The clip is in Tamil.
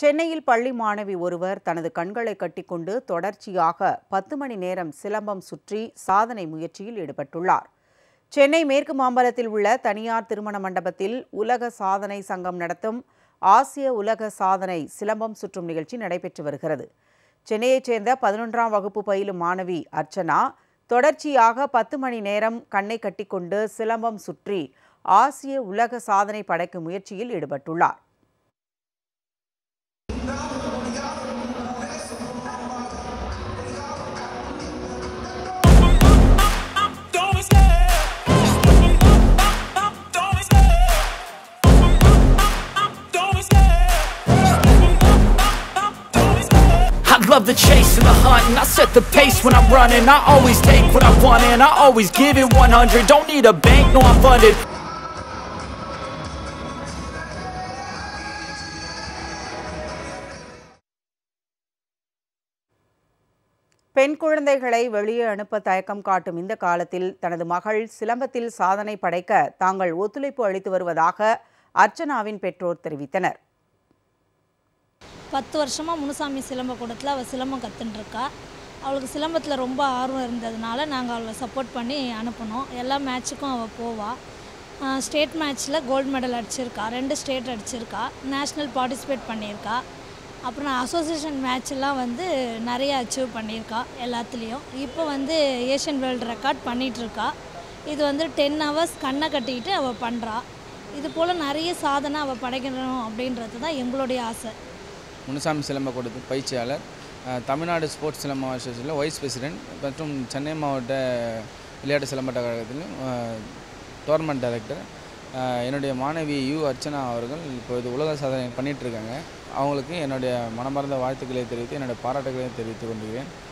சென்னையில் பள்ளி மாணவி ஒருவர் தனது கண்களை கட்டிக்கொண்டு தொடர்ச்சியாக பத்து மணி நேரம் சிலம்பம் சுற்றி சாதனை முயற்சியில் ஈடுபட்டுள்ளார் சென்னை மேற்கு மாம்பலத்தில் உள்ள தனியார் திருமண மண்டபத்தில் உலக சாதனை சங்கம் நடத்தும் ஆசிய உலக சாதனை சிலம்பம் சுற்றும் நிகழ்ச்சி நடைபெற்று வருகிறது சென்னையைச் சேர்ந்த பதினொன்றாம் வகுப்பு பயிலும் மாணவி அர்ச்சனா தொடர்ச்சியாக பத்து மணி நேரம் கண்ணை கட்டிக்கொண்டு சிலம்பம் சுற்றி ஆசிய உலக சாதனை படைக்கும் முயற்சியில் ஈடுபட்டுள்ளார் I love the chase and the hunt and I set the pace when I'm running I always take what I want and I always give it 100 Don't need a bank, no I'm funded பெண் குழந்தைகளை வெளியே அனுப்ப தயக்கம் காட்டும் இந்த காலத்தில் தனது மகள் சிலம்பத்தில் சாதனை படைக்க தாங்கள் ஒத்துழைப்பு அளித்து வருவதாக அர்ச்சனாவின் பெற்றோர் தெரிவித்தனர் பத்து வருஷமாக முனுசாமி சிலம்ப கூடத்தில் அவள் சிலம்பம் கற்றுட்டுருக்கா அவளுக்கு சிலம்பத்தில் ரொம்ப ஆர்வம் இருந்ததுனால நாங்கள் அவளை சப்போர்ட் பண்ணி அனுப்பினோம் எல்லா மேட்ச்சுக்கும் அவள் போவாள் ஸ்டேட் மேட்ச்சில் கோல்டு மெடல் அடிச்சிருக்கா ரெண்டு ஸ்டேட் அடிச்சிருக்கா நேஷ்னல் பார்ட்டிசிபேட் பண்ணியிருக்கா அப்புறம் அசோசியேஷன் மேட்ச்லாம் வந்து நிறைய அச்சீவ் பண்ணியிருக்கா எல்லாத்துலேயும் இப்போ வந்து ஏஷியன் வேர்ல்டு ரெக்கார்ட் பண்ணிகிட்ருக்கா இது வந்து டென் ஹவர்ஸ் கண்ணை கட்டிக்கிட்டு அவள் பண்ணுறா இது போல் நிறைய சாதனை அவள் படைக்கணும் அப்படின்றது தான் எங்களுடைய ஆசை முனுசாமி சிலம்ப கூடத்து பயிற்சியாளர் அஹ், தமிழ்நாடு ஸ்போர்ட்ஸ் சிலம்ப அசோசியேஷனில் வைஸ் பிரசிடென்ட் மற்றும் சென்னை மாவட்ட விளையாட்டு சிலம்பாட்ட கழகத்திலும் டோர்னமெண்ட் டைரக்டர் அஹ், என்னுடைய மாணவி யு அர்ச்சனா அவர்கள் இப்பொழுது உலக சாதனை பண்ணிட்டு இருக்காங்க அவங்களுக்கு என்னுடைய மனமார்ந்த வாழ்த்துக்களை தெரிவித்து என்னுடைய பாராட்டுகளையும் தெரிவித்துக் கொள்கிறேன்